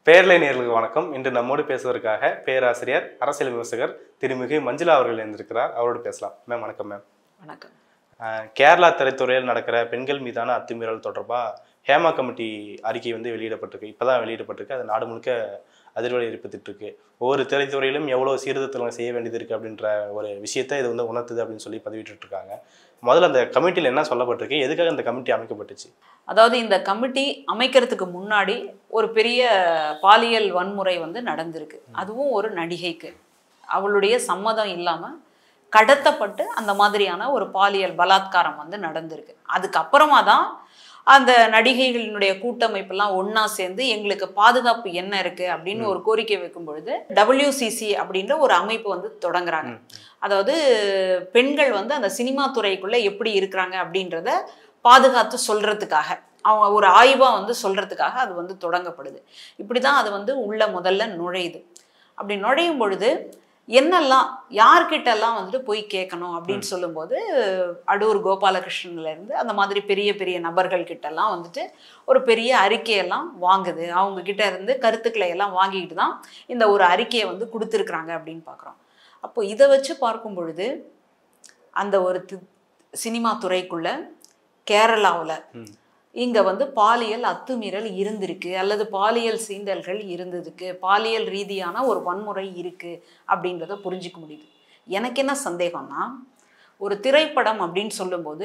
பேரலை நேர்களுக்கு வணக்கம் இன்று நம்மோடு பேசுவதற்காக பேராசிரியர் அரசியல் விமர்சகர் திருமிகு மஞ்சுளா அவர்கள் இருந்திருக்கிறார் அவரோடு பேசலாம் மேம் வணக்கம் மேம் வணக்கம் அஹ், கேரளா திரைத்துறையில் நடக்கிற பெண்கள் மீதான அத்துமீறல் தொடர்பாக ஹேமா கமிட்டி அறிக்கை வந்து வெளியிடப்பட்டிருக்கு இப்பதான் வெளியிடப்பட்டிருக்கு அது நாடு முழுக்க அதிர்வலை ஏற்படுத்திட்டு இருக்கு ஒவ்வொரு திரைத்துறையிலும் எவ்வளோ சீர்திருத்தங்கள் செய்ய வேண்டியது இருக்கு அப்படின்ற ஒரு விஷயத்தை இது வந்து உணர்த்துது அப்படின்னு சொல்லி பதிவிட்டு இருக்காங்க முதல்ல அந்த கமிட்டியில் என்ன சொல்லப்பட்டிருக்கு எதுக்காக அந்த கமிட்டி அமைக்கப்பட்டுச்சு அதாவது இந்த கமிட்டி அமைக்கிறதுக்கு முன்னாடி ஒரு பெரிய பாலியல் வன்முறை வந்து நடந்திருக்கு அதுவும் ஒரு நடிகைக்கு அவளுடைய சம்மதம் இல்லாமல் கடத்தப்பட்டு அந்த மாதிரியான ஒரு பாலியல் பலாத்காரம் வந்து நடந்திருக்கு அதுக்கப்புறமா தான் அந்த நடிகைகளினுடைய கூட்டமைப்பெல்லாம் ஒன்றா சேர்ந்து எங்களுக்கு பாதுகாப்பு என்ன இருக்கு அப்படின்னு ஒரு கோரிக்கை வைக்கும் பொழுது டபிள்யூசிசி அப்படின்ற ஒரு அமைப்பு வந்து தொடங்குறாங்க அதாவது பெண்கள் வந்து அந்த சினிமா துறைக்குள்ள எப்படி இருக்கிறாங்க அப்படின்றத பாதுகாத்து சொல்றதுக்காக அவங்க ஒரு ஆய்வா வந்து சொல்றதுக்காக அது வந்து தொடங்கப்படுது இப்படிதான் அது வந்து உள்ள முதல்ல நுழையுது அப்படி நுழையும் பொழுது என்னெல்லாம் யார்கிட்டெல்லாம் வந்துட்டு போய் கேட்கணும் அப்படின்னு சொல்லும்போது அடூர் கோபாலகிருஷ்ணன்ல இருந்து அந்த மாதிரி பெரிய பெரிய நபர்கள் கிட்டலாம் வந்துட்டு ஒரு பெரிய அறிக்கையெல்லாம் வாங்குது அவங்க கிட்ட இருந்து கருத்துக்களை எல்லாம் வாங்கிக்கிட்டு தான் இந்த ஒரு அறிக்கையை வந்து கொடுத்துருக்குறாங்க அப்படின்னு பார்க்குறோம் அப்போ இதை வச்சு பார்க்கும் பொழுது அந்த ஒரு தி- சினிமா துறைக்குள்ள கேரளாவில் ம். இங்க வந்து பாலியல் அத்துமீறல் இருந்திருக்கு அல்லது பாலியல் சீண்டல்கள் இருந்ததுக்கு பாலியல் ரீதியான ஒரு வன்முறை இருக்கு அப்படின்றத புரிஞ்சுக்க முடியுது எனக்கு என்ன சந்தேகம்னா ஒரு திரைப்படம் அப்படின்னு சொல்லும்போது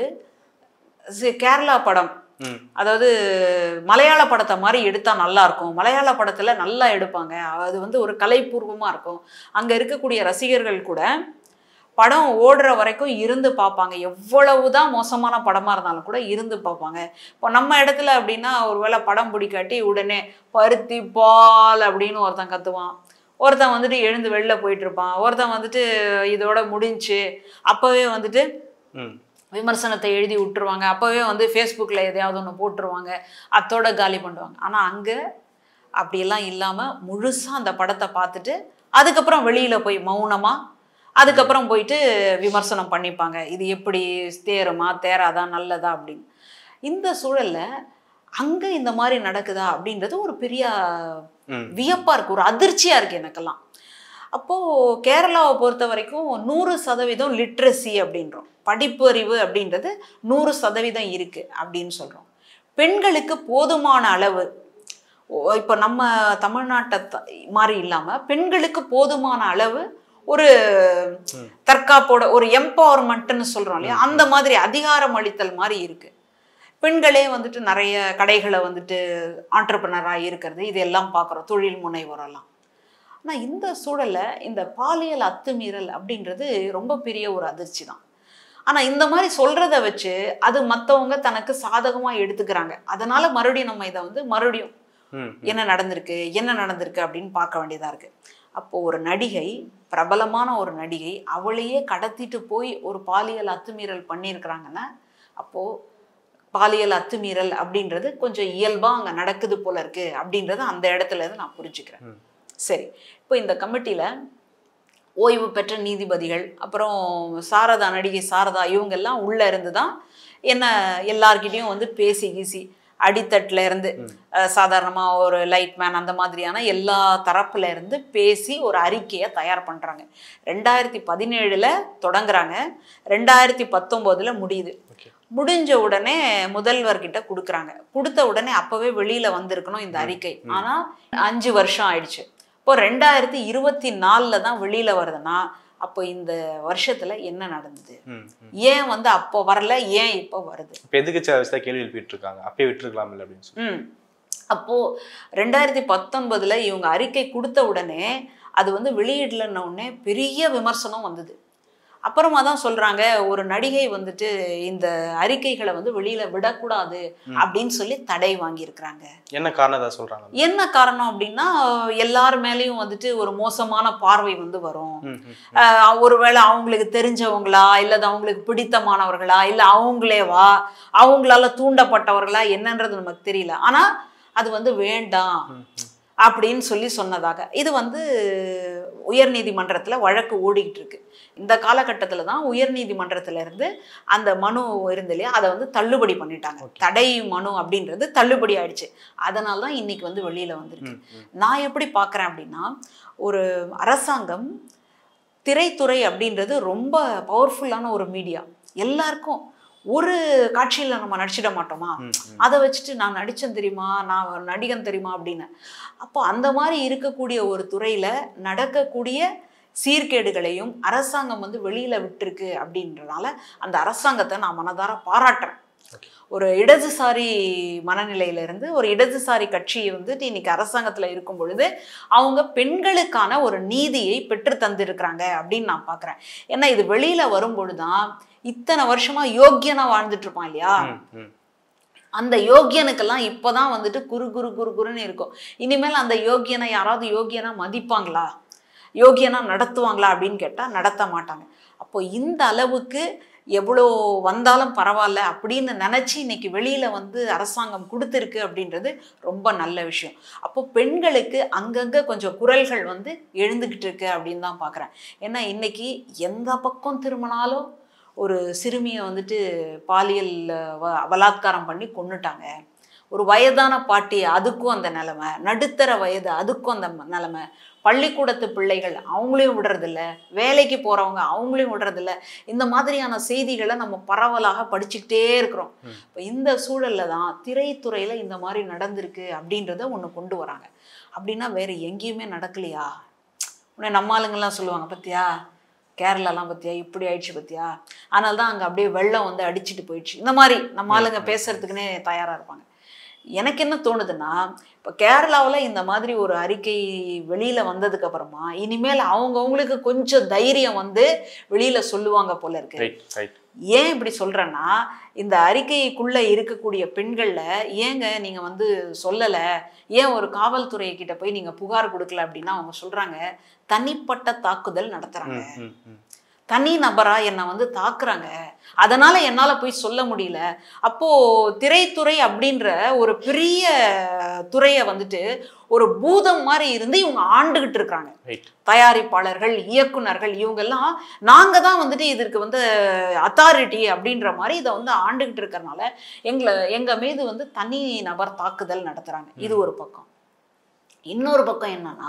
சி- கேரளா படம் ம் அதாவது மலையாள படத்தை மாதிரி எடுத்தா நல்லா இருக்கும் மலையாள படத்துல நல்லா எடுப்பாங்க அது வந்து ஒரு கலைப்பூர்வமா இருக்கும் அங்க இருக்கக்கூடிய ரசிகர்கள் கூட படம் ஓடுற வரைக்கும் இருந்து பார்ப்பாங்க எவ்வளவுதான் மோசமான படமா இருந்தாலும் கூட இருந்து பார்ப்பாங்க இப்போ நம்ம இடத்துல அப்படின்னா ஒருவேளை படம் பிடிக்காட்டி உடனே பருத்தி பால் அப்படின்னு ஒருத்தன் கத்துவான் ஒருத்தன் வந்துட்டு எழுந்து வெளில போயிட்டு இருப்பான் ஒருத்தன் வந்துட்டு இதோட முடிஞ்சு அப்பவே வந்துட்டு ம் விமர்சனத்தை எழுதி விட்டுருவாங்க அப்போவே வந்து ஃபேஸ்புக்கில் எதையாவது ஒன்று போட்டுருவாங்க அத்தோட காலி பண்ணுவாங்க ஆனால் அங்கே அப்படியெல்லாம் இல்லாமல் முழுசாக அந்த படத்தை பார்த்துட்டு அதுக்கப்புறம் வெளியில் போய் மௌனமாக அதுக்கப்புறம் போயிட்டு விமர்சனம் பண்ணிப்பாங்க இது எப்படி தேருமா தேராதா நல்லதா அப்படின்னு இந்த சூழல்ல அங்கே இந்த மாதிரி நடக்குதா அப்படின்றது ஒரு பெரிய ம் வியப்பாக இருக்குது ஒரு அதிர்ச்சியாக இருக்குது எனக்கெல்லாம் அப்போது கேரளாவை பொறுத்த வரைக்கும் நூறு சதவீதம் லிட்ரஸி அப்படின்றோம் படிப்பறிவு அப்படின்றது நூறு சதவீதம் இருக்குது அப்படின்னு சொல்கிறோம் பெண்களுக்கு போதுமான அளவு இப்போ நம்ம தமிழ்நாட்டை த- மாதிரி இல்லாமல் பெண்களுக்கு போதுமான அளவு ஒரு தற்காப்போட ஒரு எம்பவர்மெண்ட்னு சொல்கிறோம் இல்லையா அந்த மாதிரி அதிகாரம் அளித்தல் மாதிரி இருக்குது பெண்களே வந்துட்டு நிறைய கடைகளை வந்துட்டு ஆண்டர்பனராக இருக்கிறது இதெல்லாம் பார்க்குறோம் தொழில் முனைவோரெல்லாம் ஆனால் இந்த சூழல்ல இந்த பாலியல் அத்துமீறல் அப்படின்றது ரொம்ப பெரிய ஒரு அதிர்ச்சி தான் ஆனால் இந்த மாதிரி சொல்கிறத வச்சு அது மற்றவங்க தனக்கு சாதகமாக எடுத்துக்கிறாங்க அதனால மறுபடியும் நம்ம இதை வந்து மறுபடியும் ம் என்ன நடந்திருக்கு என்ன நடந்திருக்கு அப்படின்னு பார்க்க வேண்டியதாக இருக்குது அப்போ ஒரு நடிகை பிரபலமான ஒரு நடிகை அவளையே கடத்திட்டு போய் ஒரு பாலியல் அத்துமீறல் பண்ணியிருக்கிறாங்கன்னா அப்போது பாலியல் அத்துமீறல் அப்படின்றது கொஞ்சம் இயல்பாக அங்கே நடக்குது போல இருக்கு அப்படின்றத அந்த இடத்துல இருந்து நான் புரிஞ்சுக்கிறேன் ம். சரி இப்போ இந்த கமிட்டியில் ஓய்வு பெற்ற நீதிபதிகள் அப்புறம் சாரதா நடிகை சாரதா இவங்கெல்லாம் உள்ளே இருந்து தான் என்ன எல்லார்கிட்டயும் வந்து பேசி கீசி அடித்தட்டுல இருந்து அஹ், சாதாரணமா ஒரு லைட் மேன் அந்த மாதிரியான எல்லா தரப்புல இருந்து பேசி ஒரு அறிக்கையை தயார் பண்றாங்க ரெண்டாயிரத்தி பதினேழுல தொடங்குறாங்க ரெண்டாயிரத்தி பத்தொம்போதுல முடியுது ஓகே முடிஞ்ச உடனே முதல்வர்கிட்ட கொடுக்குறாங்க கொடுத்த உடனே அப்பவே வெளியில வந்திருக்கணும் இந்த அறிக்கை ஆனா அஞ்சு வருஷம் ஆயிடுச்சு இப்போ ரெண்டாயிரத்தி இருபத்தி நாலில் தான் வெளியில வருதுன்னா அப்போ இந்த வருஷத்துல என்ன நடந்தது ம் ம் ஏன் வந்து அப்போ வரல ஏன் இப்போ வருது இப்போ எதுக்கு சார் கேள்வி எழுப்பிட்டு இருக்காங்க அப்பயே விட்டுருக்கலாம் இல்லை அப்படின்னு சொல்லி ம் அப்போ ரெண்டாயிரத்தி பத்தொன்பதுல இவங்க அறிக்கை கொடுத்த உடனே அது வந்து வெளியிடலன்ன உடனே பெரிய விமர்சனம் வந்தது அப்புறமா தான் சொல்றாங்க ஒரு நடிகை வந்துட்டு இந்த அறிக்கைகளை வந்து வெளியில விடக்கூடாது அப்படின்னு சொல்லி தடை வாங்கியிருக்கிறாங்க என்ன காரணம் தான் சொல்றாங்க என்ன காரணம் அப்படின்னா எல்லார் மேலேயும் வந்துட்டு ஒரு மோசமான பார்வை வந்து வரும் ம் ம் ஆஹ் ஒருவேளை அவங்களுக்கு தெரிஞ்சவங்களா இல்லை அவங்களுக்கு பிடித்தமானவர்களா இல்லை அவங்களேவா அவங்களால தூண்டப்பட்டவர்களா என்னன்றது நமக்கு தெரியல ஆனா அது வந்து வேண்டாம் அப்படின்னு சொல்லி சொன்னதாக இது வந்து உயர்நீதிமன்றத்தில் வழக்கு ஓடிக்கிட்டு இருக்கு இந்த காலகட்டத்தில் தான் உயர்நீதிமன்றத்துல இருந்து அந்த மனு இருந்து இல்லையா அதை வந்து தள்ளுபடி பண்ணிட்டாங்க தடை மனு அப்படின்றது தள்ளுபடி ஆயிடுச்சு அதனால தான் இன்னைக்கு வந்து வெளியில வந்திருக்கு ம், ம். நான் எப்படி பார்க்குறேன் அப்படின்னா ஒரு அரசாங்கம் திரைத்துறை அப்படின்றது ரொம்ப பவர்ஃபுல்லான ஒரு மீடியா எல்லாருக்கும் ஒரு காட்சியில் நம்ம நடிச்சிட மாட்டோமா ம், ம். அதை வச்சுட்டு நான் நடிச்சேன் தெரியுமா நான் ஒரு நடிகன் தெரியுமா அப்படின்னு அப்போ அந்த மாதிரி இருக்கக்கூடிய ஒரு துறையில் நடக்கக்கூடிய சீர்கேடுகளையும் அரசாங்கம் வந்து வெளியில விட்டுருக்கு அப்படின்றனால அந்த அரசாங்கத்தை நான் மனதார பாராட்டுறேன் Okay. ஒரு இடதுசாரி மனநிலையில இருந்து ஒரு இடதுசாரி கட்சி வந்துட்டு இன்னைக்கு அரசாங்கத்துல இருக்கும் பொழுது அவங்க பெண்களுக்கான ஒரு நீதியை பெற்று தந்திருக்கிறாங்க அப்படின்னு நான் பார்க்குறேன் ஏன்னா இது வெளியில வரும் பொழுதுதான் இத்தனை வருஷமா யோக்கியனா வாழ்ந்துட்டு இருப்பான் இல்லையா ம், ம். அந்த யோக்கியனுக்கெல்லாம் இப்போதான் வந்துட்டு குரு குரு குரு குருன்னு இருக்கும் இனிமேல் அந்த யோக்கியனை யாராவது யோக்கியனா மதிப்பாங்களா யோக்கியனா நடத்துவாங்களா அப்படின்னு கேட்டால் நடத்த மாட்டாங்க அப்போ இந்த அளவுக்கு எவ்வளோ வந்தாலும் பரவாயில்ல அப்படின்னு நினச்சி இன்னைக்கு வெளியில் வந்து அரசாங்கம் கொடுத்துருக்கு அப்படின்றது ரொம்ப நல்ல விஷயம் அப்போ பெண்களுக்கு அங்கங்கே கொஞ்சம் குரல்கள் வந்து எழுந்துக்கிட்டு இருக்கு அப்படின்னு தான் பார்க்குறேன் ஏன்னா இன்னைக்கு எந்த பக்கம் திரும்பினாலும் ஒரு சிறுமியை வந்துட்டு பாலியல் வ- பலாத்காரம் பண்ணி கொன்னுட்டாங்க ஒரு வயதான பாட்டி அதுக்கும் அந்த நிலைமை நடுத்தர வயது அதுக்கும் அந்த ம- நிலைமை பள்ளிக்கூடத்து பிள்ளைகள் அவங்களையும் விடுறதில்ல வேலைக்கு போகிறவங்க அவங்களையும் விடுறதில்ல இந்த மாதிரியான செய்திகளை நம்ம பரவலாக படிச்சுக்கிட்டே இருக்கிறோம் ம். இப்போ இந்த சூழல்ல தான் திரைத்துறையில் இந்த மாதிரி நடந்திருக்கு அப்படின்றத ஒன்று கொண்டு வராங்க அப்படின்னா வேற எங்கேயுமே நடக்கலையா உடனே நம்ம ஆளுங்கெல்லாம் சொல்லுவாங்க பத்தியா கேரளாலாம் பத்தியா இப்படி ஆயிடுச்சு பத்தியா அதனால தான் அங்கே அப்படியே வெள்ளம் வந்து அடிச்சிட்டு போயிடுச்சு இந்த மாதிரி நம்ம ஆளுங்க பேசுறதுக்குன்னே தயாராக இருப்பாங்க எனக்கு என்ன தோணுதுன்னா இப்போ கேரளாவில் இந்த மாதிரி ஒரு அறிக்கை வெளியில் வந்ததுக்கு அப்புறமா இனிமேல் அவங்கவுங்களுக்கு கொஞ்சம் தைரியம் வந்து வெளியில் சொல்லுவாங்க போல இருக்கு ரைட் ரைட் ஏன் இப்படி சொல்றேன்னா இந்த அறிக்கைக்குள்ள இருக்கக்கூடிய பெண்கள்ல ஏங்க நீங்க வந்து சொல்லல ஏன் ஒரு காவல்துறை கிட்ட போய் நீங்க புகார் கொடுக்கல அப்படின்னா அவங்க சொல்றாங்க தனிப்பட்ட தாக்குதல் நடத்துறாங்க ம், ம், ம். தனி நபரா என்னை வந்து தாக்குறாங்க அதனால என்னால போய் சொல்ல முடியல அப்போ திரைத்துறை அப்படின்ற ஒரு பெரிய துறையை வந்துட்டு ஒரு பூதம் மாதிரி இருந்து இவங்க ஆண்டுகிட்டு இருக்காங்க ரைட் தயாரிப்பாளர்கள் இயக்குனர்கள் இவங்கெல்லாம் நாங்க தான் வந்துட்டு இதற்கு வந்து அத்தாரிட்டி அப்படின்ற மாதிரி இதை வந்து ஆண்டுகிட்டு இருக்கறனால எங்களை எங்க மீது வந்து தனி நபர் தாக்குதல் நடத்துறாங்க இது ஒரு பக்கம் இன்னொரு பக்கம் என்னன்னா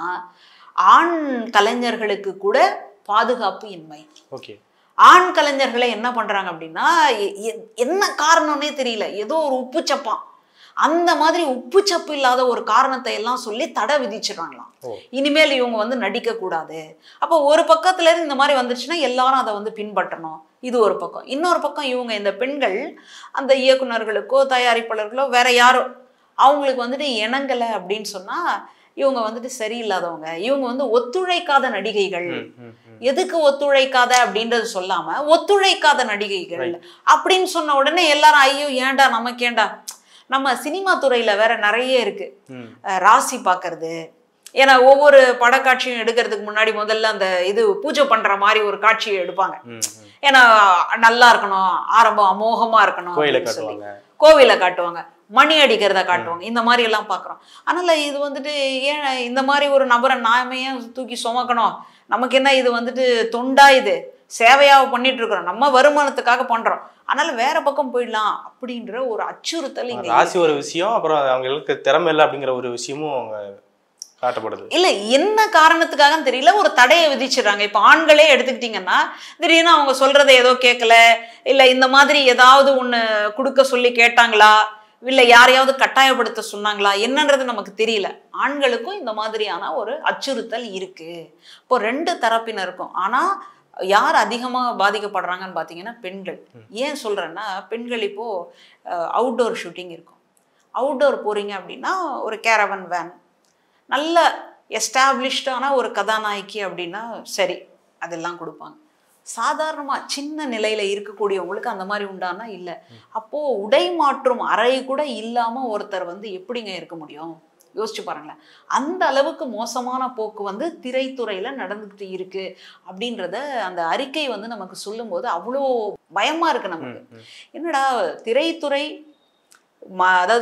ஆண் கலைஞர்களுக்கு கூட பாதுகாப்பு இன்மை ஓகே ஆண் கலைஞர்களை என்ன பண்றாங்க அப்படின்னா எ- எ- என்ன காரணம்னே தெரியல ஏதோ ஒரு உப்புச்சப்பான் அந்த மாதிரி உப்புச்சப்பு இல்லாத ஒரு காரணத்தை எல்லாம் சொல்லி தடை விதிச்சிடுறாங்களாம் ஓ இனிமேல் இவங்க வந்து நடிக்க கூடாது அப்போ ஒரு பக்கத்துல இருந்து இந்த மாதிரி வந்துச்சுன்னா எல்லாரும் அதை வந்து பின்பற்றணும் இது ஒரு பக்கம் இன்னொரு பக்கம் இவங்க இந்த பெண்கள் அந்த இயக்குனர்களுக்கோ தயாரிப்பாளர்களோ வேற யாரோ அவங்களுக்கு வந்துட்டு இணங்கலை அப்படின்னு சொன்னா இவங்க வந்துட்டு சரியில்லாதவங்க இவங்க வந்து ஒத்துழைக்காத நடிகைகள் ம், ம், ம். எதுக்கு ஒத்துழைக்காத அப்படின்றது சொல்லாம ஒத்துழைக்காத நடிகைகள் அப்படின்னு சொன்ன உடனே எல்லாரும் ஐயோ ஏன்டா நமக்கு ஏன்டா நம்ம சினிமா துறையில வேற நிறைய இருக்கு ம். அஹ் ராசி பார்க்கறது ஏன்னா ஒவ்வொரு படக்காட்சியும் எடுக்கிறதுக்கு முன்னாடி முதல்ல அந்த இது பூஜை பண்ற மாதிரி ஒரு காட்சியை எடுப்பாங்க ம், ம். ஏன்னா நல்லா இருக்கணும் ஆரம்பம் அமோகமா இருக்கணும் கோயிலை அப்படின்னு சொல்லி. காட்டுவாங்க கோவிலை காட்டுவாங்க மணி அடிக்கிறத காட்டுவாங்க இந்த மாதிரி எல்லாம் பார்க்குறோம் அதனால இது வந்துட்டு ஏன் இந்த மாதிரி ஒரு நபரை நாம ஏன் தூக்கி சுமக்கணும் நமக்கு என்ன இது வந்துட்டு தொண்டா இது சேவையாக பண்ணிட்டு இருக்கிறோம் நம்ம வருமானத்துக்காக பண்றோம் அதனால வேற பக்கம் போயிடலாம் அப்படின்ற ஒரு அச்சுறுத்தல் இங்க ராசி ஒரு விஷயம் அப்புறம் அவங்களுக்கு திறமை இல்லை அப்படிங்கிற ஒரு விஷயமும் அவங்க காட்டப்படுது இல்ல என்ன காரணத்துக்காகன்னு தெரியல ஒரு தடையை விதிச்சிடுறாங்க இப்ப ஆண்களே எடுத்துக்கிட்டீங்கன்னா திடீர்னு அவங்க சொல்றதை ஏதோ கேட்கல இல்ல இந்த மாதிரி ஏதாவது ஒண்ணு கொடுக்க சொல்லி கேட்டாங்களா இல்ல யாரையாவது கட்டாயப்படுத்த சொன்னாங்களா என்னன்றது நமக்கு தெரியல ஆண்களுக்கும் இந்த மாதிரியான ஒரு அச்சுறுத்தல் இருக்கு இப்போ ரெண்டு தரப்பினருக்கும் ஆனா யார் அதிகமாக பாதிக்கப்படுறாங்கன்னு பார்த்தீங்கன்னா பெண்கள் ஏன் சொல்றேன்னா பெண்கள் இப்போ அவுட்டோர் ஷூட்டிங் இருக்கும் அவுட்டோர் போறீங்க அப்படின்னா ஒரு கேரவன் வேன் நல்ல எஸ்டாப்ளிஷ்டான ஒரு கதாநாயகி அப்படின்னா சரி அதெல்லாம் கொடுப்பாங்க சாதாரணமாக சின்ன நிலையில் இருக்கக்கூடியவங்களுக்கு அந்த மாதிரி உண்டானா இல்லை அப்போது உடை மாற்றும் அறை கூட இல்லாமல் ஒருத்தர் வந்து எப்படிங்க இருக்க முடியும் யோசிச்சு பாருங்களேன் அந்த அளவுக்கு மோசமான போக்கு வந்து திரைத்துறையில் நடந்துக்கிட்டு இருக்கு அப்படின்றத அந்த அறிக்கை வந்து நமக்கு சொல்லும்போது அவ்வளோ பயமாக இருக்கு நமக்கு ம், ம். என்னடா திரைத்துறை ம அதாவது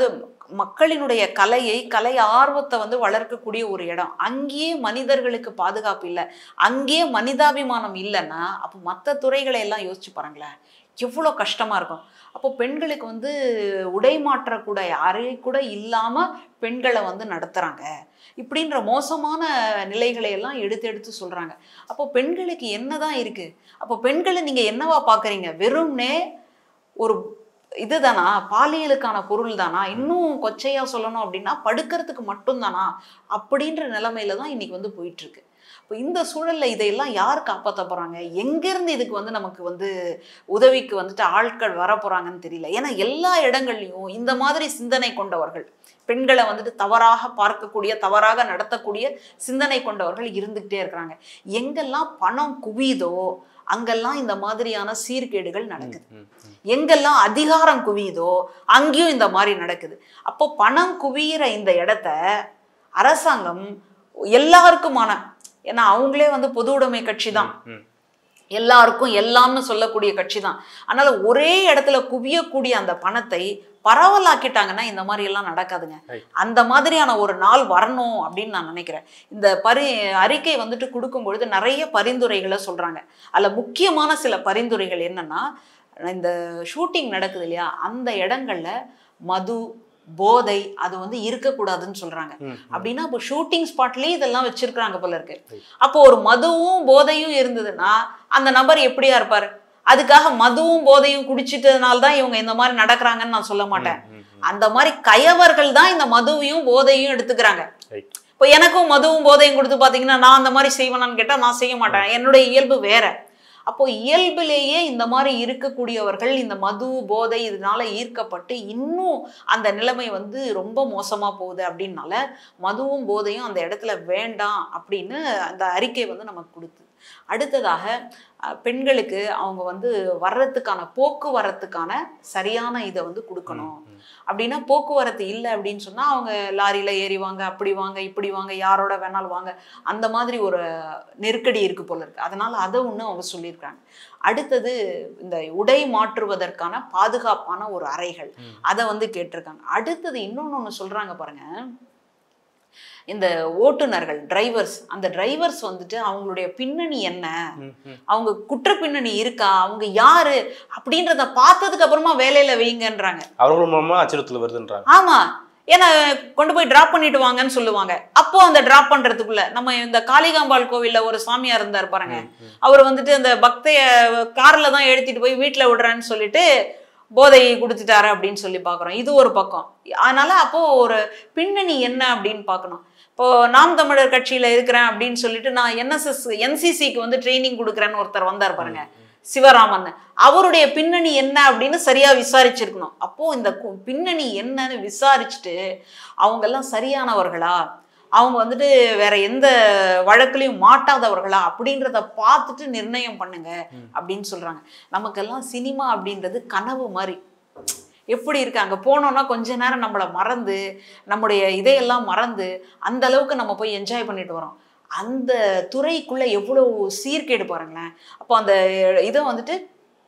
மக்களினுடைய கலையை கலை ஆர்வத்தை வந்து வளர்க்கக்கூடிய ஒரு இடம் அங்கேயே மனிதர்களுக்கு பாதுகாப்பு இல்லை அங்கேயே மனிதாபிமானம் இல்லைன்னா அப்போ மற்ற துறைகளை எல்லாம் யோசிச்சு பாருங்களேன் எவ்வளோ கஷ்டமா இருக்கும் அப்போ பெண்களுக்கு வந்து உடை மாற்றக்கூட யாரே கூட இல்லாம பெண்களை வந்து நடத்துறாங்க இப்படின்ற மோசமான நிலைகளை எல்லாம் எடுத்து எடுத்து சொல்றாங்க அப்போ பெண்களுக்கு என்னதான் இருக்கு அப்போ பெண்களை நீங்க என்னவா பாக்குறீங்க வெறும்னே ஒரு இதுதானா பாலியலுக்கான பொருள் தானா இன்னும் கொச்சையா சொல்லணும் அப்படின்னா படுக்கிறதுக்கு மட்டும்தானா அப்படின்ற நிலைமையில தான் இன்னைக்கு வந்து போயிட்டு இருக்கு இப்போ இந்த சூழல்ல இதையெல்லாம் யார் காப்பாற்ற போறாங்க எங்கேருந்து இதுக்கு வந்து நமக்கு வந்து உதவிக்கு வந்துட்டு ஆட்கள் வர போறாங்கன்னு தெரியல ஏன்னா எல்லா இடங்கள்லையும் இந்த மாதிரி சிந்தனை கொண்டவர்கள் பெண்களை வந்துட்டு தவறாக பார்க்கக்கூடிய தவறாக நடத்தக்கூடிய சிந்தனை கொண்டவர்கள் இருந்துகிட்டே இருக்கிறாங்க எங்கெல்லாம் பணம் குவியுதோ அங்கெல்லாம் இந்த மாதிரியான சீர்கேடுகள் நடக்குது ம், ம். எங்கெல்லாம் அதிகாரம் குவியுதோ அங்கேயும் இந்த மாதிரி நடக்குது அப்போ பணம் குவியிற இந்த இடத்த அரசாங்கம் எல்லாருக்குமான ஏன்னா அவங்களே வந்து பொது உடைமை கட்சி தான் ம். எல்லாருக்கும் எல்லாம்னு சொல்லக்கூடிய கட்சி தான் அதனால ஒரே இடத்துல குவியக்கூடிய அந்த பணத்தை பரவலாக்கிட்டாங்கன்னா இந்த மாதிரி எல்லாம் நடக்காதுங்க Right. அந்த மாதிரியான ஒரு நாள் வரணும் அப்படின்னு நான் நினைக்கிறேன் இந்த பரி அறிக்கை வந்துட்டு கொடுக்கும் பொழுது நிறைய பரிந்துரைகளை சொல்றாங்க அதுல முக்கியமான சில பரிந்துரைகள் என்னன்னா இந்த ஷூட்டிங் நடக்குது இல்லையா அந்த இடங்கள்ல மது போதை அது வந்து இருக்கக்கூடாதுன்னு சொல்றாங்க ம், அப்படின்னா இப்போ ஷூட்டிங் ஸ்பாட்லயே இதெல்லாம் வச்சிருக்காங்க போல இருக்கு Right. அப்போ ஒரு மதுவும் போதையும் இருந்ததுன்னா அந்த நபர் எப்படியா இருப்பாரு அதுக்காக மதுவும் போதையும் குடிச்சிட்டதுனால தான் இவங்க இந்த மாதிரி நடக்கிறாங்கன்னு நான் சொல்ல மாட்டேன் ம், ம். அந்த மாதிரி கயவர்கள் தான் இந்த மதுவையும் போதையும் எடுத்துக்கிறாங்க Right. இப்போ எனக்கும் மதுவும் போதையும் கொடுத்து பார்த்தீங்கன்னா நான் அந்த மாதிரி செய்வேனான்னு கேட்டால் நான் செய்ய மாட்டேன் என்னுடைய இயல்பு வேற அப்போ இயல்பிலேயே இந்த மாதிரி இருக்கக்கூடியவர்கள் இந்த மது போதை இதனால ஈர்க்கப்பட்டு இன்னும் அந்த நிலைமை வந்து ரொம்ப மோசமா போகுது அப்படின்னால மதுவும் போதையும் அந்த இடத்துல வேண்டாம் அப்படின்னு அந்த அறிக்கை வந்து நமக்கு கொடுத்து அடுத்ததாக அஹ், பெண்களுக்கு அவங்க வந்து வர்றதுக்கான போக்குவரத்துக்கான சரியான இதை வந்து கொடுக்கணும் ம், ம். அப்படின்னா போக்குவரத்து இல்லை அப்படின்னு சொன்னா அவங்க லாரியில ஏறி வாங்க அப்படி வாங்க இப்படி வாங்க யாரோட வேணாலும் வாங்க அந்த மாதிரி ஒரு நெருக்கடி இருக்கு போல இருக்கு அதனால அதை ஒண்ணு அவங்க சொல்லியிருக்காங்க அடுத்தது இந்த உடை மாற்றுவதற்கான பாதுகாப்பான ஒரு அறைகள் ம். அதை வந்து கேட்டிருக்காங்க அடுத்தது இன்னொன்னு ஒண்ணு சொல்றாங்க பாருங்க இந்த ஓட்டுநர்கள் டிரைவர்ஸ் அந்த டிரைவர்ஸ் வந்துட்டு அவங்களுடைய பின்னணி என்ன ம், ம். அவங்க குற்ற பின்னணி இருக்கா அவங்க யாரு அப்படின்றத பார்த்ததுக்கு அப்புறமா வேலையில வைங்கன்றாங்க அவர்கள் மூலமா அச்சுறுத்தல் வருதுன்றாங்க ஆமா ஏன்னா கொண்டு போய் டிராப் பண்ணிட்டு வாங்கன்னு சொல்லுவாங்க அப்போ அந்த டிராப் பண்றதுக்குள்ள நம்ம இந்த காளிகாம்பாள் கோவில்ல ஒரு சாமியார் இருந்தார் பாருங்க ம், ம். அவர் வந்துட்டு அந்த பக்தைய கார்ல தான் எடுத்துட்டு போய் வீட்டுல விடுறேன்னு சொல்லிட்டு போதை கொடுத்துட்டாரு அப்படின்னு சொல்லி பார்க்குறோம் இது ஒரு பக்கம் அதனால அப்போ ஒரு பின்னணி என்ன அப்படின்னு பார்க்கணும் இப்போ நாம் தமிழர் கட்சியில இருக்கிறேன் அப்படின்னு சொல்லிட்டு நான் என்எஸ்எஸ் என்சிசிக்கு வந்து ட்ரைனிங் கொடுக்குறேன்னு ஒருத்தர் வந்தார் பாருங்க சிவராமன் அவருடைய பின்னணி என்ன அப்படின்னு சரியா விசாரிச்சிருக்கணும் அப்போ இந்த கு- பின்னணி என்னன்னு விசாரிச்சுட்டு அவங்க எல்லாம் சரியானவர்களா அவங்க வந்துட்டு வேற எந்த வழக்குலையும் மாட்டாதவர்களா அப்படின்றத பார்த்துட்டு நிர்ணயம் பண்ணுங்க ம். அப்படின்னு சொல்றாங்க நமக்கெல்லாம் சினிமா அப்படின்றது கனவு மாதிரி எப்படி இருக்கு அங்க போனோம்னா கொஞ்ச நேரம் நம்மளை மறந்து நம்முடைய இதையெல்லாம் மறந்து அந்த அளவுக்கு நம்ம போய் என்ஜாய் பண்ணிட்டு வரோம் அந்த துறைக்குள்ள எவ்வளவு சீர்கேடு பாருங்களேன் அப்போ அந்த இதை வந்துட்டு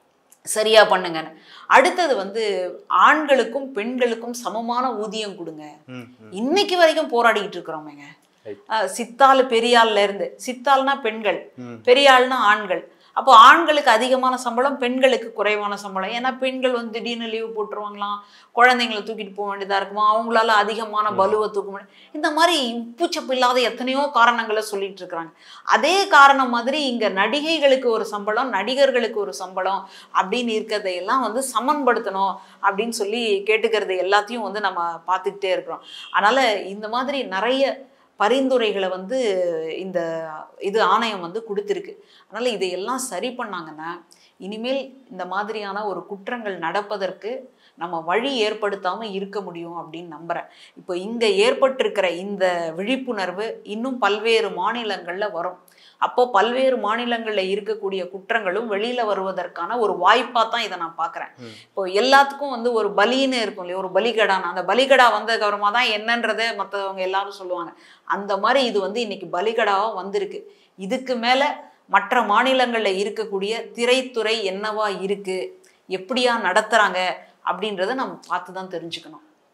சரியா பண்ணுங்கன்னு அடுத்தது வந்து ஆண்களுக்கும் பெண்களுக்கும் சமமான ஊதியம் கொடுங்க ம், ம். இன்னைக்கு வரைக்கும் போராடிக்கிட்டு இருக்கிறோமேங்க Right. அஹ் சித்தாள் பெரியாள்ல இருந்து சித்தாள்னா பெண்கள் ம். பெரியாள்னா ஆண்கள் அப்போ ஆண்களுக்கு அதிகமான சம்பளம் பெண்களுக்கு குறைவான சம்பளம் ஏன்னா பெண்கள் வந்து திடீர்னு லீவு போட்டுருவாங்களாம் குழந்தைங்களை தூக்கிட்டு போக வேண்டியதா இருக்குமா அவங்களால அதிகமான பலுவை தூக்க முடியும் இந்த மாதிரி உப்புச்சப்பு இல்லாத எத்தனையோ காரணங்களை சொல்லிட்டு இருக்கிறாங்க அதே காரணம் மாதிரி இங்க நடிகைகளுக்கு ஒரு சம்பளம் நடிகர்களுக்கு ஒரு சம்பளம் அப்படின்னு இருக்கிறதையெல்லாம் வந்து சமன்படுத்தணும் அப்படின்னு சொல்லி கேட்டுக்கிறது எல்லாத்தையும் வந்து நம்ம பார்த்துக்கிட்டே இருக்கிறோம் அதனால இந்த மாதிரி நிறைய பரிந்துரைகளை வந்து இந்த இது ஆணையம் வந்து கொடுத்துருக்கு அதனால் இதையெல்லாம் சரி பண்ணாங்கன்னா இனிமேல் இந்த மாதிரியான ஒரு குற்றங்கள் நடப்பதற்கு நம்ம வழி ஏற்படுத்தாமல் இருக்க முடியும் அப்படின்னு நம்புகிறேன் இப்போ இங்கே ஏற்பட்டிருக்கிற இந்த விழிப்புணர்வு இன்னும் பல்வேறு மாநிலங்களில் வரும் அப்போ பல்வேறு மாநிலங்களில் இருக்கக்கூடிய குற்றங்களும் வெளியில் வருவதற்கான ஒரு வாய்ப்பாக தான் இதை நான் பார்க்குறேன் ம். இப்போ எல்லாத்துக்கும் வந்து ஒரு பலின்னு இருக்கும் இல்லையா ஒரு பலிகடான் அந்த பலிகடா வந்ததுக்கு அப்புறமா தான் என்னன்றதை மற்றவங்க எல்லாரும் சொல்லுவாங்க அந்த மாதிரி இது வந்து இன்னைக்கு பலிகடாவாக வந்திருக்கு இதுக்கு மேலே மற்ற மாநிலங்களில் இருக்கக்கூடிய திரைத்துறை என்னவா இருக்கு எப்படியா நடத்துறாங்க அப்படின்றத நம்ம பார்த்து தான் தெரிஞ்சுக்கணும்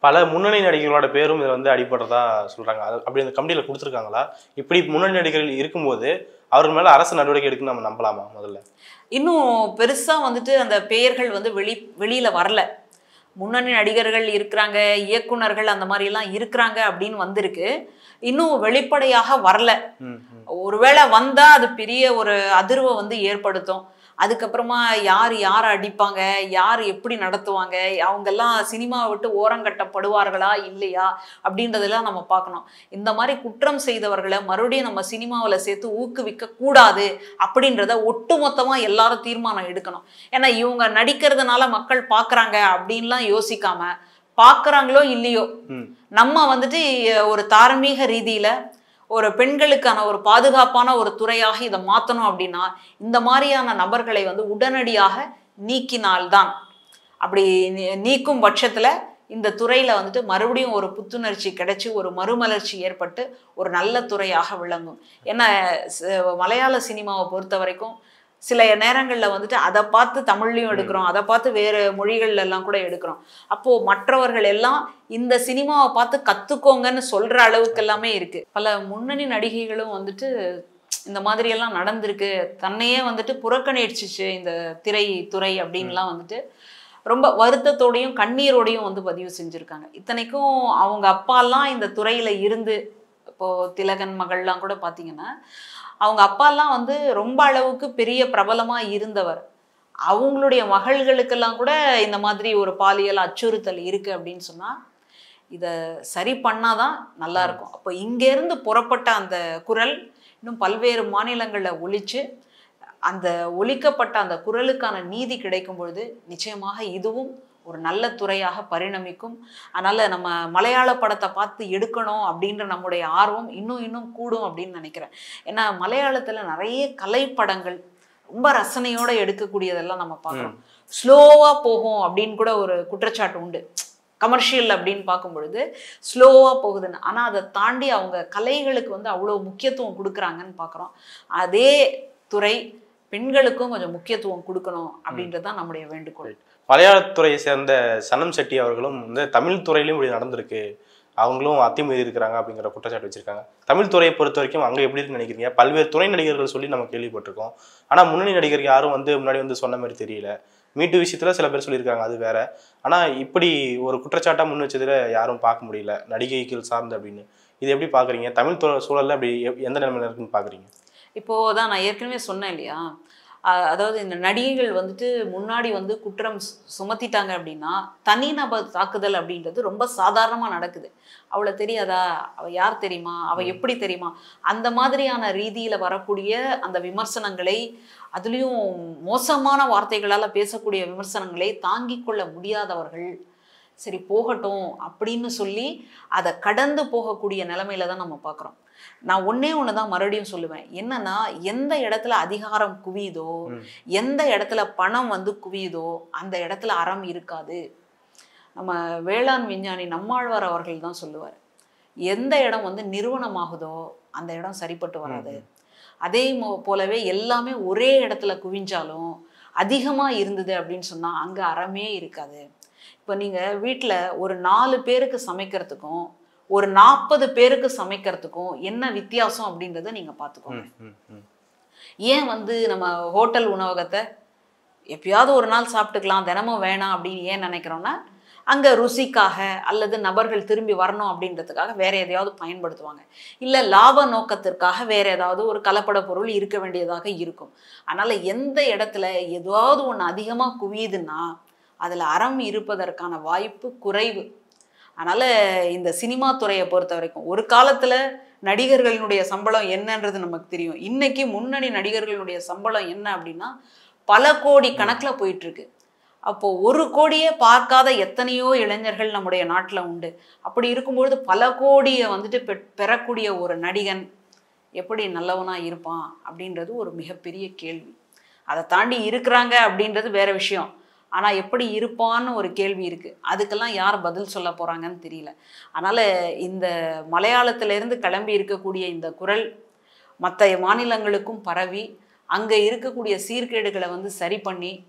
பல முன்னணி நடிகர்களோட பேரும் இதில் வந்து அடிபடுறதா சொல்றாங்க அது அப்படி அந்த கமிட்டியில் கொடுத்துருக்காங்களா இப்படி முன்னணி நடிகர்கள் இருக்கும்போது அவர்கள் மேல அரசு நடவடிக்கை எடுக்குன்னு நம்ம நம்பலாமா முதல்ல இன்னும் பெருசா வந்துட்டு அந்த பெயர்கள் வந்து வெளி வெளியில வரல முன்னணி நடிகர்கள் இருக்கிறாங்க இயக்குனர்கள் அந்த மாதிரி எல்லாம் இருக்கிறாங்க அப்படின்னு வந்திருக்கு இன்னும் வெளிப்படையாக வரல ம், ம். ஒருவேளை வந்தா அது பெரிய ஒரு அதிர்வை வந்து ஏற்படுத்தும் அதுக்கப்புறமா யார் யாரை அடிப்பாங்க யார் எப்படி நடத்துவாங்க அவங்கெல்லாம் சினிமாவை விட்டு ஓரங்கட்டப்படுவார்களா இல்லையா அப்படின்றதெல்லாம் நம்ம பார்க்கணும் இந்த மாதிரி குற்றம் செய்தவர்களை மறுபடியும் நம்ம சினிமாவில் சேர்த்து ஊக்குவிக்க கூடாது அப்படின்றத ஒட்டுமொத்தமா எல்லாரும் தீர்மானம் எடுக்கணும் ஏன்னா இவங்க நடிக்கிறதுனால மக்கள் பார்க்கறாங்க அப்படின்லாம் யோசிக்காம பார்க்கறாங்களோ இல்லையோ ம். நம்ம வந்துட்டு ஒரு தார்மீக ரீதியில ஒரு பெண்களுக்கான ஒரு பாதுகாப்பான ஒரு துறையாக இதை மாற்றணும் அப்படின்னா இந்த மாதிரியான நபர்களை வந்து உடனடியாக நீக்கினால்தான் அப்படி நீ- நீக்கும் பட்சத்துல இந்த துறையில வந்துட்டு மறுபடியும் ஒரு புத்துணர்ச்சி கிடைச்சி ஒரு மறுமலர்ச்சி ஏற்பட்டு ஒரு நல்ல துறையாக விளங்கும் ஏன்னா ச- மலையாள சினிமாவை பொறுத்த வரைக்கும் சில நேரங்கள்ல வந்துட்டு அதை பார்த்து தமிழ்லையும் எடுக்கிறோம் அதை பார்த்து வேறு மொழிகள்ல எல்லாம் கூட எடுக்கிறோம் அப்போ மற்றவர்கள் எல்லாம் இந்த சினிமாவை பார்த்து கத்துக்கோங்கன்னு சொல்ற அளவுக்கு எல்லாமே இருக்கு பல முன்னணி நடிகைகளும் வந்துட்டு இந்த மாதிரி எல்லாம் நடந்திருக்கு தன்னையே வந்துட்டு புறக்கணிச்சிச்சு இந்த திரை துறை அப்படின்லாம் வந்துட்டு ரொம்ப வருத்தத்தோடையும் கண்ணீரோடையும் வந்து பதிவு செஞ்சுருக்காங்க இத்தனைக்கும் அவங்க அப்பாலாம் இந்த துறையில இருந்து இப்போ திலகன் மகள்லாம் கூட பார்த்தீங்கன்னா அவங்க அப்பாலாம் வந்து ரொம்ப அளவுக்கு பெரிய பிரபலமா இருந்தவர் அவங்களுடைய மகள்களுக்கெல்லாம் கூட இந்த மாதிரி ஒரு பாலியல் அச்சுறுத்தல் இருக்கு அப்படின்னு சொன்னா இதை சரி பண்ணாதான் நல்லா இருக்கும் அப்போ இங்கேருந்து புறப்பட்ட அந்த குரல் இன்னும் பல்வேறு மாநிலங்களில் ஒலிச்சு அந்த ஒலிக்கப்பட்ட அந்த குரலுக்கான நீதி கிடைக்கும் பொழுது நிச்சயமாக இதுவும் ஒரு நல்ல துறையாக பரிணமிக்கும் அதனால நம்ம மலையாள படத்தை பார்த்து எடுக்கணும் அப்படின்ற நம்முடைய ஆர்வம் இன்னும் இன்னும் கூடும் அப்படின்னு நினைக்கிறேன் ஏன்னா மலையாளத்துல நிறைய கலைப்படங்கள் ரொம்ப ரசனையோட எடுக்கக்கூடியதெல்லாம் நம்ம பார்க்குறோம் ஸ்லோவா போகும் அப்படின்னு கூட ஒரு குற்றச்சாட்டு உண்டு கமர்ஷியல் அப்படின்னு பார்க்கும் பொழுது ஸ்லோவாக போகுதுன்னு ஆனால் அதை தாண்டி அவங்க கலைகளுக்கு வந்து அவ்வளோ முக்கியத்துவம் கொடுக்குறாங்கன்னு பார்க்குறோம் அதே துறை பெண்களுக்கும் கொஞ்சம் முக்கியத்துவம் கொடுக்கணும் அப்படின்றது தான் நம்முடைய வேண்டுகோள் மலையாளத்துறையை சேர்ந்த சனம் செட்டி அவர்களும் வந்து தமிழ் துறையிலும் இப்படி நடந்திருக்கு அவங்களும் அத்துமீறி இருக்கிறாங்க அப்படிங்கிற குற்றச்சாட்டு வச்சிருக்காங்க தமிழ் துறையை பொறுத்த வரைக்கும் அங்க எப்படி இருக்குன்னு நினைக்கிறீங்க பல்வேறு துணை நடிகர்கள் சொல்லி நம்ம கேள்விப்பட்டிருக்கோம் ஆனா முன்னணி நடிகர் யாரும் வந்து முன்னாடி வந்து சொன்ன மாதிரி தெரியல மீட்டு விஷயத்துல சில பேர் சொல்லியிருக்காங்க அது வேற ஆனா இப்படி ஒரு குற்றச்சாட்டா முன் வச்சதுல யாரும் பார்க்க முடியல நடிகைகள் சார்ந்து அப்படின்னு இது எப்படி பாக்குறீங்க தமிழ் துறை சூழல்ல அப்படி எப்- எந்த நிலைமையில இருக்குன்னு பாக்குறீங்க இப்போ தான் நான் ஏற்கனவே சொன்னேன் இல்லையா அ- அதாவது இந்த நடிகைகள் வந்துட்டு முன்னாடி வந்து குற்றம் சு- சுமத்திட்டாங்க அப்படின்னா தனிநபர் தாக்குதல் அப்படின்றது ரொம்ப சாதாரணமா நடக்குது அவளை தெரியாதா அவ யார் தெரியுமா அவ எப்படி தெரியுமா அந்த மாதிரியான ரீதியில வரக்கூடிய அந்த விமர்சனங்களை அதுலேயும் மோசமான வார்த்தைகளால பேசக்கூடிய விமர்சனங்களை தாங்கிக் கொள்ள முடியாதவர்கள் சரி போகட்டும் அப்படின்னு சொல்லி அதை கடந்து போகக்கூடிய நிலைமையில தான் நம்ம பார்க்குறோம் நான் ஒண்ணே ஒன்று தான் மறுபடியும் சொல்லுவேன் என்னன்னா எந்த இடத்துல அதிகாரம் குவியுதோ ம். எந்த இடத்துல பணம் வந்து குவியுதோ அந்த இடத்துல அறம் இருக்காது நம்ம வேளாண் விஞ்ஞானி நம்மாழ்வார் அவர்கள் தான் சொல்லுவார் எந்த இடம் வந்து நிறுவனமாகுதோ அந்த இடம் சரிப்பட்டு வராது அதே மோ- போலவே எல்லாமே ஒரே இடத்துல குவிஞ்சாலும் அதிகமா இருந்தது அப்படின்னு சொன்னா அங்க அறமே இருக்காது இப்போ நீங்க வீட்ல ஒரு நாலு பேருக்கு சமைக்கிறதுக்கும் ஒரு நாற்பது பேருக்கு சமைக்கிறதுக்கும் என்ன வித்தியாசம் அப்படின்றத நீங்க பார்த்துக்கோங்க ம், ம், ம். ஏன் வந்து நம்ம ஹோட்டல் உணவகத்தை எப்பயாவது ஒரு நாள் சாப்பிட்டுக்கலாம் தினமும் வேணாம் அப்படின்னு ஏன் நினைக்கிறோம்னா அங்கே ருசிக்காக அல்லது நபர்கள் திரும்பி வரணும் அப்படின்றதுக்காக வேற எதையாவது பயன்படுத்துவாங்க இல்லை லாப நோக்கத்திற்காக வேற ஏதாவது ஒரு கலப்பட பொருள் இருக்க வேண்டியதாக இருக்கும் அதனால எந்த இடத்துல ஏதாவது ஒன்று அதிகமாக குவியுதுன்னா அதில் அறம் இருப்பதற்கான வாய்ப்பு குறைவு அதனால இந்த சினிமா துறையை பொறுத்த வரைக்கும் ஒரு காலத்துல நடிகர்களினுடைய சம்பளம் என்னன்றது நமக்கு தெரியும் இன்னைக்கு முன்னணி நடிகர்களுடைய சம்பளம் என்ன அப்படின்னா பல கோடி கணக்குல போயிட்டு இருக்கு அப்போ ஒரு கோடியே பார்க்காத எத்தனையோ இளைஞர்கள் நம்முடைய நாட்டுல உண்டு அப்படி இருக்கும்பொழுது பல கோடியை வந்துட்டு பெ- பெறக்கூடிய ஒரு நடிகன் எப்படி நல்லவனா இருப்பான் அப்படின்றது ஒரு மிகப்பெரிய கேள்வி அதை தாண்டி இருக்கிறாங்க அப்படின்றது வேற விஷயம் ஆனா எப்படி இருப்பான்னு ஒரு கேள்வி இருக்கு அதுக்கெல்லாம் யார் பதில் சொல்ல போறாங்கன்னு தெரியல அதனால இந்த மலையாளத்துல இருந்து கிளம்பி இருக்கக்கூடிய இந்த குரல் மற்ற மாநிலங்களுக்கும் பரவி அங்க இருக்கக்கூடிய சீர்கேடுகளை வந்து சரி பண்ணி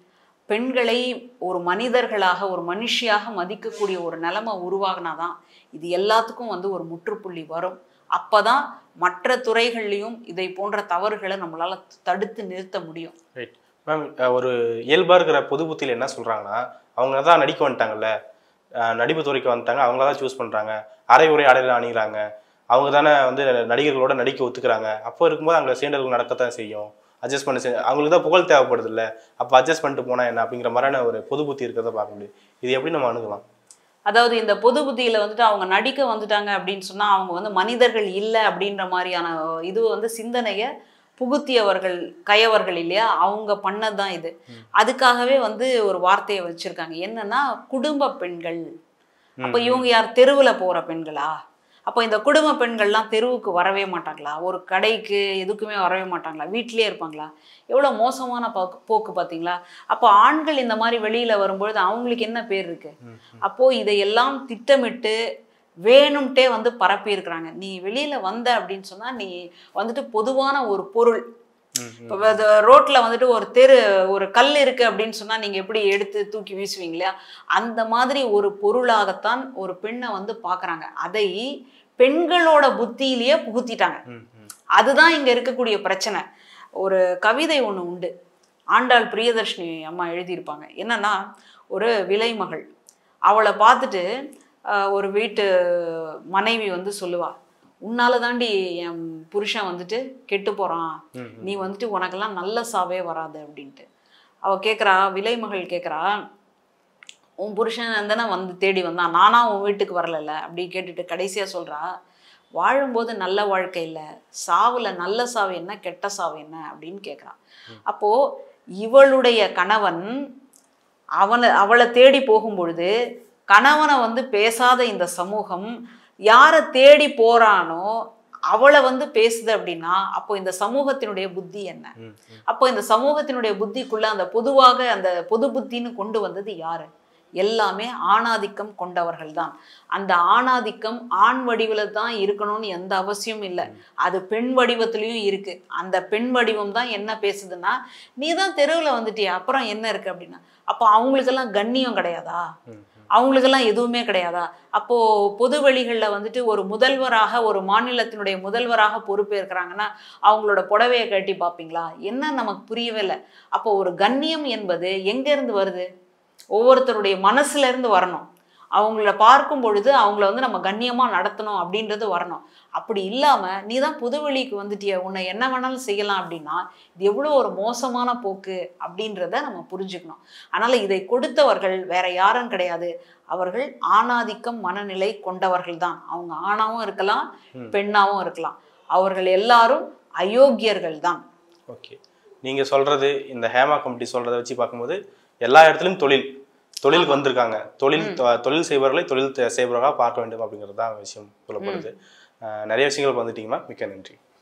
பெண்களை ஒரு மனிதர்களாக ஒரு மனுஷியாக மதிக்கக்கூடிய ஒரு நிலைமை உருவாகினாதான் இது எல்லாத்துக்கும் வந்து ஒரு முற்றுப்புள்ளி வரும் அப்பதான் மற்ற துறைகள்லையும் இதை போன்ற தவறுகளை நம்மளால தடுத்து நிறுத்த முடியும் ரைட் மேம் ஒரு இயல்பாக இருக்கிற பொது புத்தியில் என்ன சொல்கிறாங்கன்னா அவங்க தான் நடிக்க வந்துட்டாங்கல்ல அஹ் நடிப்பு துறைக்கு வந்துட்டாங்க அவங்கள தான் சூஸ் பண்ணுறாங்க அரை உரை ஆடையில் அணிகிறாங்க அவங்க தானே வந்து நடிகர்களோட நடிக்க ஒத்துக்கிறாங்க அப்போ இருக்கும்போது அங்கே சீண்டல்கள் நடக்கத்தான் செய்யும் அட்ஜஸ்ட் பண்ண செய் அவங்களுக்கு தான் புகழ் தேவைப்படுது இல்லை அப்போ அட்ஜஸ்ட் பண்ணிட்டு போனால் என்ன அப்படிங்கிற மாதிரியான ஒரு பொது புத்தி இருக்கிறத பார்க்க முடியும் இது எப்படி நம்ம அணுகலாம் அதாவது இந்த பொது புத்தியில வந்துட்டு அவங்க நடிக்க வந்துட்டாங்க அப்படின்னு சொன்னா அவங்க வந்து மனிதர்கள் இல்லை அப்படின்ற மாதிரியான இது வந்து சிந்தனைய புகுத்தியவர்கள் கயவர்கள் இல்லையா அவங்க பண்ணதுதான் இது அதுக்காகவே வந்து ஒரு வார்த்தையை வச்சிருக்காங்க என்னன்னா குடும்ப பெண்கள் அப்ப இவங்க யார் தெருவுல போற பெண்களா அப்போ இந்த குடும்ப பெண்கள்லாம் தெருவுக்கு வரவே மாட்டாங்களா ஒரு கடைக்கு எதுக்குமே வரவே மாட்டாங்களா வீட்டிலே இருப்பாங்களா எவ்வளோ மோசமான போக்கு போக்கு பார்த்தீங்களா அப்போ ஆண்கள் இந்த மாதிரி வெளியில வரும்பொழுது அவங்களுக்கு என்ன பேர் இருக்கு அப்போ இதையெல்லாம் திட்டமிட்டு வேணும்ட்டே வந்து பரப்பி இருக்கிறாங்க நீ வெளியில வந்த அப்படின்னு சொன்னா நீ வந்துட்டு பொதுவான ஒரு பொருள் இப்போ ரோட்ல வந்துட்டு ஒரு தெரு ஒரு கல் இருக்கு அப்படின்னு சொன்னா நீங்க எப்படி எடுத்து தூக்கி வீசுவீங்க இல்லையா அந்த மாதிரி ஒரு பொருளாகத்தான் ஒரு பெண்ணை வந்து பார்க்கறாங்க அதை பெண்களோட புத்தியிலேயே புகுத்திட்டாங்க அதுதான் இங்க இருக்கக்கூடிய பிரச்சனை ஒரு கவிதை ஒண்ணு உண்டு ஆண்டாள் பிரியதர்ஷினி அம்மா எழுதியிருப்பாங்க என்னன்னா ஒரு விலைமகள் அவளை பார்த்துட்டு ஆஹ், ஒரு வீட்டு மனைவி வந்து சொல்லுவா உன்னால தாண்டி என் புருஷன் வந்துட்டு கெட்டு போறான் நீ வந்துட்டு உனக்கெல்லாம் நல்ல சாவே வராது அப்படின்ட்டு அவ கேட்குறா விலைமகள் கேட்குறா உன் புருஷன் தானே வந்து தேடி வந்தான் நானா உன் வீட்டுக்கு வரலல்ல அப்படி கேட்டுட்டு கடைசியா சொல்றா வாழும்போது நல்ல வாழ்க்கை இல்லை சாவுல நல்ல சாவு என்ன கெட்ட சாவு என்ன அப்படின்னு கேட்குறான் அப்போ இவளுடைய கணவன் அவனை அவளை தேடி போகும் பொழுது கணவனை வந்து பேசாத இந்த சமூகம் யாரை தேடி போறானோ அவளை வந்து பேசுது அப்படின்னா அப்போ இந்த சமூகத்தினுடைய புத்தி என்ன அப்போ இந்த சமூகத்தினுடைய புத்திக்குள்ள அந்த பொதுவாக அந்த பொது புத்தின்னு கொண்டு வந்தது யாரு எல்லாமே ஆணாதிக்கம் கொண்டவர்கள் தான் அந்த ஆணாதிக்கம் ஆண் வடிவில் தான் இருக்கணும்னு எந்த அவசியமும் இல்லை அது பெண் வடிவத்திலையும் இருக்கு அந்த பெண் வடிவம் தான் என்ன பேசுதுன்னா நீ தான் தெருவில் வந்துட்டியா அப்புறம் என்ன இருக்கு அப்படின்னா அப்போ அவங்களுக்கெல்லாம் கண்ணியம் கிடையாதா அவங்களுக்கெல்லாம் எதுவுமே கிடையாதா அப்போ பொது வெளிகளில் வந்துட்டு ஒரு முதல்வராக ஒரு மாநிலத்தினுடைய முதல்வராக பொறுப்பேற்கிறாங்கன்னா அவங்களோட புடவையை கட்டி பார்ப்பீங்களா என்ன நமக்கு புரியவே இல்லை அப்போ ஒரு கண்ணியம் என்பது எங்கேருந்து வருது ஒவ்வொருத்தருடைய மனசுல இருந்து வரணும் அவங்கள பார்க்கும் பொழுது அவங்கள வந்து நம்ம கண்ணியமா நடத்தணும் அப்படின்றது வரணும் அப்படி இல்லாம நீ தான் புதுவெளிக்கு வந்துட்டிய உன்னை என்ன வேணாலும் செய்யலாம் அப்படின்னா இது எவ்வளோ ஒரு மோசமான போக்கு அப்படின்றத நம்ம புரிஞ்சுக்கணும் அதனால இதை கொடுத்தவர்கள் வேற யாரும் கிடையாது அவர்கள் ஆணாதிக்கம் மனநிலை கொண்டவர்கள் தான் அவங்க ஆணாவும் இருக்கலாம் பெண்ணாவும் இருக்கலாம் அவர்கள் எல்லாரும் அயோக்கியர்கள் தான் ஓகே நீங்கள் சொல்கிறது இந்த ஹேமா கமிட்டி சொல்கிறத வச்சு பார்க்கும்போது எல்லா இடத்துலையும் தொழில் தொழிலுக்கு வந்திருக்காங்க தொழில் தொ- தொழில் செய்பவர்களை தொழில் தே- செய்பவர்களாக பார்க்க வேண்டும் அப்படிங்கிறது தான் விஷயம் சொல்லப்படுது அஹ் நிறைய விஷயங்களுக்கு வந்துட்டீங்கம்மா மிக்க நன்றி